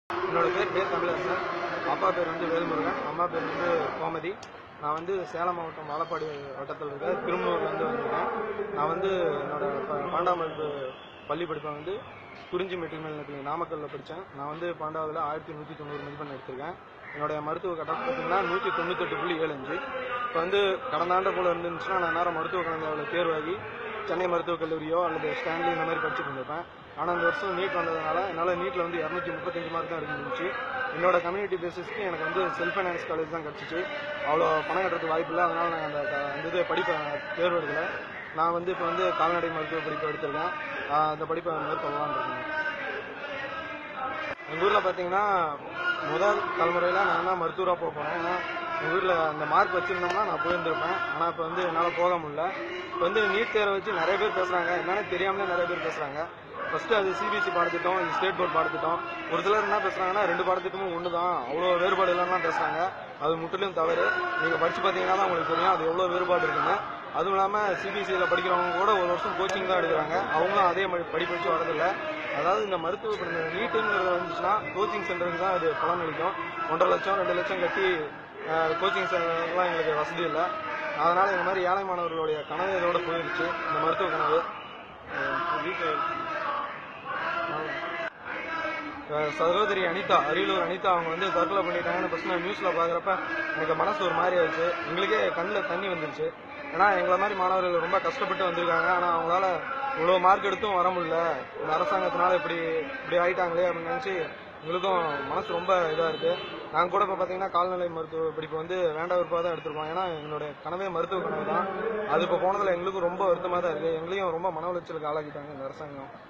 என்னோட பேர் பேர் தமிழரசன் அப்பா பேர் வந்து வேல்முருகன் அம்மா பேர் வந்து கோமதி நான் வந்து சேலம் மாவட்டம் வாழப்பாடி வட்டத்தில் இருக்க திருமூர்லேருந்து வந்திருக்கேன் நான் வந்து என்னோட ப- பன்னெண்டாம் வகுப்பு பள்ளி படிப்பை வந்து குறிஞ்சி மெட்ரிக் மேல் நாமக்கல்லில் படித்தேன் நான் வந்து பன்னெண்டாவதுல ஆயிரத்தி நூற்றி தொண்ணூறு மதிப்பெண் எடுத்திருக்கேன் என்னுடைய மருத்துவ கட்டணம் பார்த்தீங்கன்னா நூற்றி தொண்ணூத்தெட்டு புள்ளி ஏழு அஞ்சு இப்போ வந்து கடந்த ஆண்டு போல இருந்துச்சுன்னா நான் நேரம் மருத்துவ கலந்தாவில் தேர்வாகி சென்னை மருத்துவக் கல்லூரியோ அல்லது ஸ்டான்லி இந்த மாதிரி படிச்சுட்டு இருந்திருப்பேன் ஆனால் இந்த வருஷம் நீட் வந்ததுனால என்னால் நீட்டில் வந்து இரநூத்தி முப்பத்தஞ்சு மார்க் தான் எடுக்க முடிஞ்சுச்சு என்னோட கம்யூனிட்டி பேசிஸ்க்கு எனக்கு வந்து செல்ஃப் ஃபைனான்ஸ் காலேஜ் தான் கிடச்சிச்சு அவ்வளோ பணம் கட்டுறதுக்கு வாய்ப்பு இல்லை அதனால் நான் அந்த க- அந்த இது படிப்பை தேர்வு எடுக்கல நான் வந்து இப்போ வந்து கால்நடை மருத்துவ படிப்பு எடுத்திருக்கேன் ஆஹ் அந்த படிப்பை மேற்கொள்ளலாம்னு இருக்கேன் எங்கள் ஊரில் பார்த்தீங்கன்னா முதல் தலைமுறையில் நான் தான் மருத்துவராக போக போகிறேன் ஏன்னா எங்கள் ஊரில் அந்த மார்க் வச்சுருந்தோம்னா நான் போயிருந்திருப்பேன் ஆனால் இப்போ வந்து என்னால் போக முடியல இப்போ வந்து நீட் தேர்வை வச்சு நிறைய பேர் பேசுகிறாங்க என்னன்னு தெரியாமலே நிறைய பேர் பேசுகிறாங்க ஃபர்ஸ்ட் அது சிபிஎஸ்சி பாடத்திட்டம் இது ஸ்டேட் போர்ட் பாடத்திட்டம் ஒரு சிலர் என்ன பேசுறாங்கன்னா ரெண்டு பாடத்திட்டமும் ஒன்று தான் அவ்வளோ வேறுபாடு இல்லைன்னா பேசுறாங்க அது முற்றிலும் தவறு நீங்கள் படிச்சு பார்த்தீங்கன்னா தான் உங்களுக்கு தெரியும் அது எவ்வளோ வேறுபாடு இருக்குன்னு அதுவும் இல்லாமல் சிபிஎஸ்சியில் படிக்கிறவங்க கூட ஒரு வருஷம் கோச்சிங் தான் எடுக்கிறாங்க அவங்களும் அதே மாதிரி படிப்பு வச்சு வரதில்ல அதாவது இந்த மருத்துவ இப்ப இந்த நீட்டுங்கிறது வந்துச்சுன்னா கோச்சிங் சென்டருக்கு தான் அது பலன் அளிக்கும் ஒன்றரை லட்சம் ரெண்டு லட்சம் கட்டி கோச்சிங் சென்டர்லாம் எங்களுக்கு வசதி இல்லை அதனால இந்த மாதிரி ஏழை மாணவர்களுடைய கனவு இதோட போயிடுச்சு இந்த மருத்துவ கனவு வீட்டில் அஹ் சகோதரி அனிதா அரியலூர் அனிதா அவங்க வந்து தற்கொலை பண்ணிட்டாங்கன்னு ஃபர்ஸ்ட் நான் நியூஸ்ல பாக்குறப்ப எனக்கு மனசு ஒரு மாதிரி ஆயிடுச்சு எங்களுக்கே கண்ணில் தண்ணி வந்துருச்சு ஏன்னா எங்களை மாதிரி மாணவர்கள் ரொம்ப கஷ்டப்பட்டு வந்திருக்காங்க ஆனா அவங்களால இவ்வளவு மார்க் எடுத்தும் வர முடியல இந்த அரசாங்கத்தினால இப்படி இப்படி ஆயிட்டாங்களே அப்படின்னு நினைச்சு எங்களுக்கும் மனசு ரொம்ப இதா இருக்கு நாங்க கூட இப்ப பாத்தீங்கன்னா கால்நடை மருத்துவ படிப்பு வந்து வேண்டாம் விருப்பா தான் எடுத்திருக்கோம் ஏன்னா எங்களுடைய கனவே மருத்துவ கனவு தான் அது இப்ப போனதுல எங்களுக்கும் ரொம்ப வருத்தமா தான் இருக்கு எங்களையும் ரொம்ப மன உளைச்சலுக்கு ஆளாக்கிட்டாங்க இந்த அரசாங்கம்